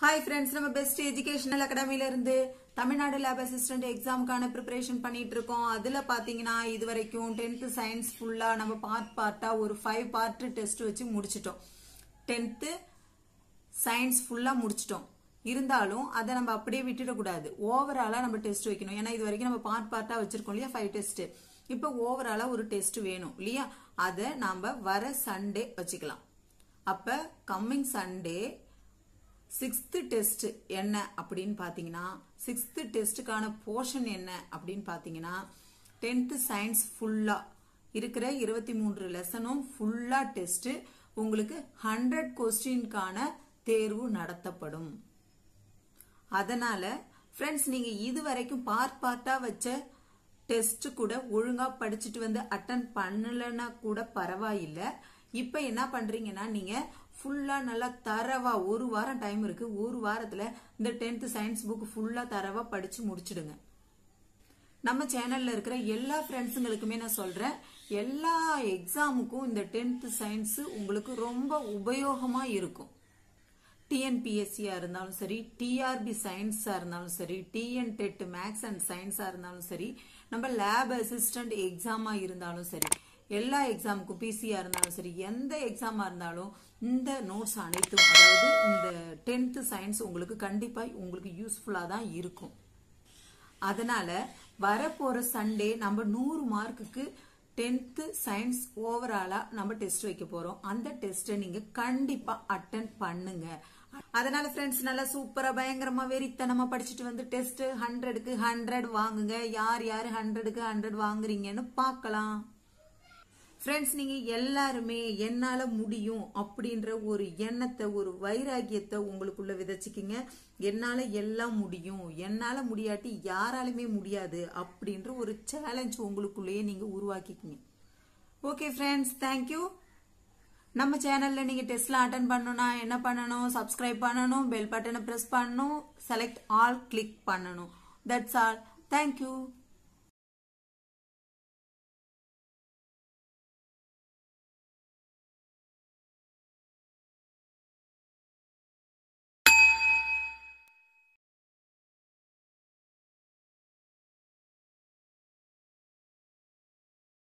hi friends நம்ம best educational அகாடமில இருந்து தமிழ்நாடு லேப் அசிஸ்டன்ட் எக்ஸாமுக்கான ப்ரிப்பரேஷன் பண்ணிட்டு இருக்கோம் அதுல பாத்தீங்கன்னா இது வரைக்கும் டென்த் சயின்ஸ் ஃபுல்லா நம்ம பார்ட் பார்ட்டா ஒரு ஃபைவ் பார்ட் டெஸ்ட் வச்சு முடிச்சிட்டோம் டென்த்து சயின்ஸ் ஃபுல்லா முடிச்சிட்டோம் இருந்தாலும் அதை நம்ம அப்படியே விட்டுடக்கூடாது ஓவராலா நம்ம டெஸ்ட் வைக்கணும் ஏன்னா இது வரைக்கும் நம்ம பார்ட் பார்ட்டா வச்சிருக்கோம் இல்லையா ஃபைவ் டெஸ்ட் இப்போ ஓவராலா ஒரு டெஸ்ட் வேணும் இல்லையா அதை நாம வர சண்டே வச்சுக்கலாம் அப்ப கம்மிங் சண்டே சிக்ஸ்த்து டெஸ்ட் என்ன அப்படின்னு பார்த்தீங்கன்னா சிக்ஸ்த்து டெஸ்ட்டுக்கான போர்ஷன் என்ன அப்படின்னு பார்த்தீங்கன்னா டென்த்து சயின்ஸ் ஃபுல்லாக இருக்கிற இருபத்தி மூன்று லெசனும் ஃபுல்லாக டெஸ்ட்டு உங்களுக்கு ஹண்ட்ரட் கொஸ்டின்கான தேர்வு நடத்தப்படும் அதனால ஃப்ரெண்ட்ஸ் நீங்கள் இது வரைக்கும் பார்ட் பார்ட்டாக வச்ச டெஸ்ட் கூட ஒழுங்காக படிச்சுட்டு வந்து அட்டன் பண்ணலைன்னா கூட பரவாயில்லை இப்போ என்ன பண்ணுறீங்கன்னா நீங்கள் ஃபுல்லாக நல்லா தரவா ஒரு வாரம் டைம் இருக்கு ஒரு வாரத்தில் இந்த டென்த்து சயின்ஸ் புக் ஃபுல்லாக தரவா படித்து முடிச்சிடுங்க நம்ம சேனல்ல இருக்கிற எல்லா ஃப்ரெண்ட்ஸுங்களுக்குமே நான் சொல்றேன் எல்லா எக்ஸாமுக்கும் இந்த டென்த் சயின்ஸ் உங்களுக்கு ரொம்ப உபயோகமா இருக்கும் டிஎன்பிஎஸ்சியா இருந்தாலும் சரி டிஆர்பி சயின்ஸா இருந்தாலும் சரி டிஎன் டெட் மேக்ஸ் அண்ட் சயின்ஸா இருந்தாலும் சரி நம்ம லேப் அசிஸ்டன்ட் எக்ஸாமா இருந்தாலும் சரி எல்லா எக்ஸாமுக்கும் பிசியா இருந்தாலும் சரி எந்த எக்ஸாமா இருந்தாலும் இந்த நோட்ஸ் அனைத்தும் அதாவது இந்த டென்த் சயின்ஸ் உங்களுக்கு கண்டிப்பா உங்களுக்கு யூஸ்ஃபுல்லா தான் இருக்கும் அதனால வரப்போற சண்டே நம்ம நூறு மார்க்குக்கு டென்த்து சயின்ஸ் ஓவராலா நம்ம டெஸ்ட் வைக்க போறோம் அந்த டெஸ்ட்டை நீங்க கண்டிப்பா அட்டன் பண்ணுங்க அதனால ஃப்ரெண்ட்ஸ் நல்லா சூப்பரா பயங்கரமா வெறித்தனமா படிச்சுட்டு வந்து டெஸ்ட் ஹண்ட்ரடுக்கு ஹண்ட்ரட் வாங்குங்க யார் யார் ஹண்ட்ரடுக்கு ஹண்ட்ரட் வாங்குறீங்கன்னு பார்க்கலாம் ஃப்ரெண்ட்ஸ் நீங்க எல்லாருமே என்னால முடியும் அப்படின்ற ஒரு எண்ணத்தை ஒரு வைராகியத்தை உங்களுக்குள்ள விதைச்சிக்கிங்க என்னால எல்லாம் முடியும் என்னால முடியாட்டி யாராலுமே முடியாது அப்படின்ற ஒரு சேலஞ்ச் உங்களுக்குள்ளேயே நீங்க உருவாக்கிக்கிங்க ஓகே ஃப்ரெண்ட்ஸ் தேங்க்யூ நம்ம சேனல்ல நீங்க டெஸ்ட்ல அட்டன் பண்ணணும்னா என்ன பண்ணணும் சப்ஸ்கிரைப் பண்ணணும் பெல் பட்டனை பிரஸ் பண்ணணும் செலக்ட் ஆல் கிளிக் பண்ணணும் தட்ஸ் ஆல் தேங்க்யூ